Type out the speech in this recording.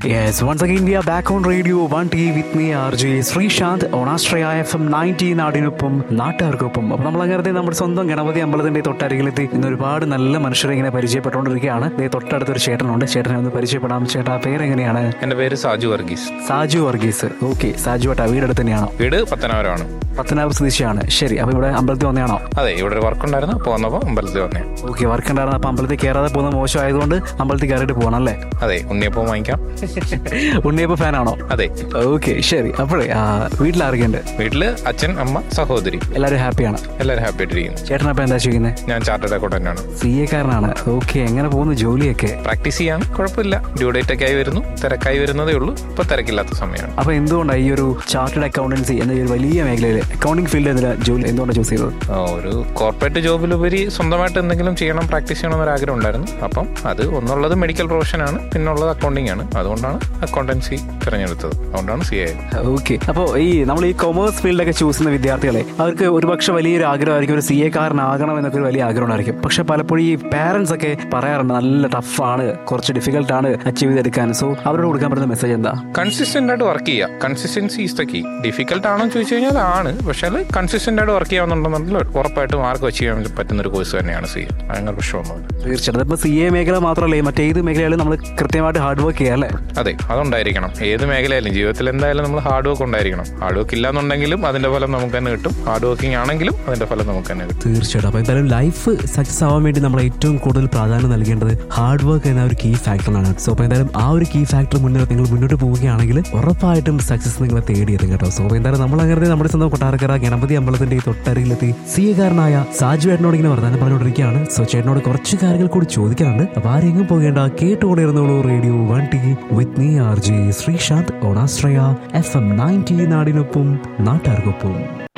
Yes, once again we are back on radio 1T with me RJ Sreesanth Onashraya FM ninety നയൻറ്റി നാടിനൊപ്പം നാട്ടുകാർക്കൊപ്പം അപ്പോൾ നമ്മൾ അങ്ങനെ നമ്മുടെ സ്വന്തം ഗണപതി അമ്പലത്തിന്റെ തൊട്ടരികിലെത്തി ഇന്ന് ഒരുപാട് നല്ല മനുഷ്യരെ ഇങ്ങനെ പരിചയപ്പെട്ടുകൊണ്ടിരിക്കുകയാണ് ദേ തൊട്ടടുത്തൊരു ചേട്ടനുണ്ട് ചേട്ടനെ ഒന്ന് പരിചയപ്പെടാം ചേട്ടാ പേരെങ്ങനെയാണ് എന്റെ പേര് സാജു വർഗീസ് സാജു വർഗീസ് ഓക്കെ സാജു ഏട്ടാ വീടടുത്ത് തന്നെയാണോ വീട് പത്തനാപുരമാണ് പത്തനാപുരം സ്വദേശിയാണ് ശരി അപ്പോൾ ഇവിടെ അമ്പലത്തിൽ വന്നതാണോ അതെ ഇവിടെ ഒരു വർക്ക് ഉണ്ടായിരുന്നു അപ്പോൾ വന്നപ്പോൾ അമ്പലത്തിൽ വന്നേ ഓക്കെ വർക്ക് ഉണ്ടായിരുന്നു അപ്പോൾ അമ്പലത്തിൽ കയറാതെ പോകുന്ന മോശമായതുകൊണ്ട് അമ്പലത്തിൽ കയറിയിട്ട് പോകണം അല്ലേ അതെ ഉണ്ണിയപ്പം വാങ്ങിക്കാം ഉണ്ണിയപ്പ ഫാനാണോ അതെ ഓക്കെ ശരി അപ്പോഴേ വീട്ടിലാർക്കുണ്ട് വീട്ടില് അച്ഛൻ അമ്മ സഹോദരി എല്ലാവരും ഹാപ്പിയാണ് എല്ലാവരും ഹാപ്പി ആയിട്ടിരിക്കുന്നു ചേട്ടനപ്പം എന്താ ചെയ്യുന്നത് ഞാൻ ചാർട്ടേഡ് അക്കൗണ്ടന്റ് ആണ് സി എ കാരനാണ് ഓക്കെ എങ്ങനെ പോകുന്നു ജോലിയൊക്കെ പ്രാക്ടീസ് ചെയ്യാൻ കുഴപ്പമില്ല ഡ്യൂ ഡേറ്റ് ഒക്കെ ആയി വരുന്നു തിരക്കായി വരുന്നതേ ഉള്ളൂ ഇപ്പൊ തിരക്കില്ലാത്ത സമയമാണ് അപ്പൊ എന്തുകൊണ്ടാണ് ഈ ഒരു ചാർട്ടേഡ് അക്കൗണ്ടൻസി എന്ന ഈ ഒരു വലിയ മേഖലയിൽ അക്കൗണ്ടിംഗ് ഫീൽഡ് എന്നതിൽ ജോലി എന്തുകൊണ്ടാണ് ചൂസ് ചെയ്തത് ആ, ഒരു കോർപ്പറേറ്റ് ജോബിലുപരി സ്വന്തമായിട്ട് എന്തെങ്കിലും ചെയ്യണം പ്രാക്ടീസ് ചെയ്യണം എന്നൊരു ആഗ്രഹം ഉണ്ടായിരുന്നു അപ്പം അത് ഒന്നുള്ളത് മെഡിക്കൽ പ്രൊഫഷനാണ് പിന്നുള്ളത് അക്കൗണ്ടിങ് ആണ് അതുകൊണ്ടാണ് അക്കൗണ്ടൻസി തിരഞ്ഞെടുത്തത് അതുകൊണ്ടാണ് സി ഐ ഓക്കെ അപ്പോൾ ഈ നമ്മൾ ഈ കൊമേഴ്സ് ഫീൽഡൊക്കെ ചൂസ് ചെയ്യുന്ന വിദ്യാർത്ഥികളെ അവർക്ക് ഒരുപക്ഷെ വലിയൊരു ആഗ്രഹമായിരിക്കും ഒരു സി എ കാരനാകണം എന്നൊക്കെ ഒരു വലിയ ആഗ്രഹമായിരിക്കും പക്ഷെ പലപ്പോഴും ഈ പാരന്റ്സ് ഒക്കെ പറയാറുണ്ട് നല്ല ടഫാണ് കുറച്ച് ഡിഫിക്കൽട്ടാണ് അച്ചീവ് ചെയ്തെടുക്കാൻ സോ അവരോട് കൊടുക്കാൻ പറ്റുന്ന മെസ്സേജ് എന്താ കൺസിസ്റ്റന്റ് ആയിട്ട് വർക്ക് ചെയ്യുക consistency is the key difficult ആണോ എന്ന് ചോദിച്ചു കഴിഞ്ഞാൽ ആണ് പക്ഷേ അത് കൺസിസ്റ്റന്റ് ആയിട്ട് വർക്ക് ചെയ്യാവുന്നുണ്ടെന്നുണ്ടെങ്കിൽ ഉറപ്പായിട്ട് മാർക്ക് അച്ചീവ് ചെയ്യാൻ പറ്റുന്ന ഒരു കോഴ്സ് തന്നെയാണ് സി ഭയങ്കര പ്രശ്നമൊന്നുമില്ല തീർച്ചയായിട്ടും ഇപ്പൊ സി എ മേഖല മാത്രമല്ല മറ്റേത് മേഖലയിലും നമ്മൾ കൃത്യമായിട്ട് ഹാർഡ് വർക്ക് ചെയ്യാം അല്ലേ അതെ അതുണ്ടായിരിക്കണം ഏത് മേഖലയായാലും ജീവിതത്തിൽ എന്തായാലും നമ്മൾ ഹാർഡ് വർക്ക് ഉണ്ടായിരിക്കണം ഹാർഡ് വർക്ക് ഇല്ലാന്നുണ്ടെങ്കിലും അതിന്റെ ഫലം നമുക്ക് തന്നെ കിട്ടും ഹാർഡ് വർക്കിംഗ് ആണെങ്കിലും അതിന്റെ ഫലം നമുക്ക് തന്നെ കിട്ടും തീർച്ചയായിട്ടും അപ്പൊ എന്തായാലും ലൈഫ് സക്സസ് ആവാൻ വേണ്ടി നമ്മൾ ഏറ്റവും കൂടുതൽ പ്രാധാന്യം നൽകേണ്ടത് ഹാർഡ് വർക്ക് എന്ന ഒരു കീ ഫാക്ടറാണ് സോ അപ്പൊ എന്തായാലും ആ ഒരു കീ ഫാക്ടർ മുന്നോട്ട് നിങ്ങൾ മുന്നോട്ട് പോവുകയാണെങ്കിൽ ഉറപ്പായിട്ടും സക്സസ് നിങ്ങളെ തേടിയെത്തും കേട്ടോ സോ അപ്പൊ എന്തായാലും നമ്മൾ അങ്ങനെ നമ്മുടെ സ്വന്തം കൊട്ടാരക്കര ഗണപതി അമ്പലത്തിന്റെ ഈ തൊട്ടരികിലെത്തി സി കാരനായ സാജു ഏട്ടനോട് ഇങ്ങനെ വർത്താനം പറഞ്ഞുകൊണ്ടിരിക്കുകയാണ് സോ ചേട്ടനോട് കുറച്ച് കാര്യങ്ങൾ കൂടി ചോദിക്കാനുണ്ട് അപ്പൊ ആരെങ്കിലും പോകേണ്ട കേട്ടുകൊണ്ടിരുന്നോളൂ radio one T with me R J Sreesanth Onashraya FM ninety നയൻറ്റി നാടിനൊപ്പം നാട്ടുകാർക്കൊപ്പം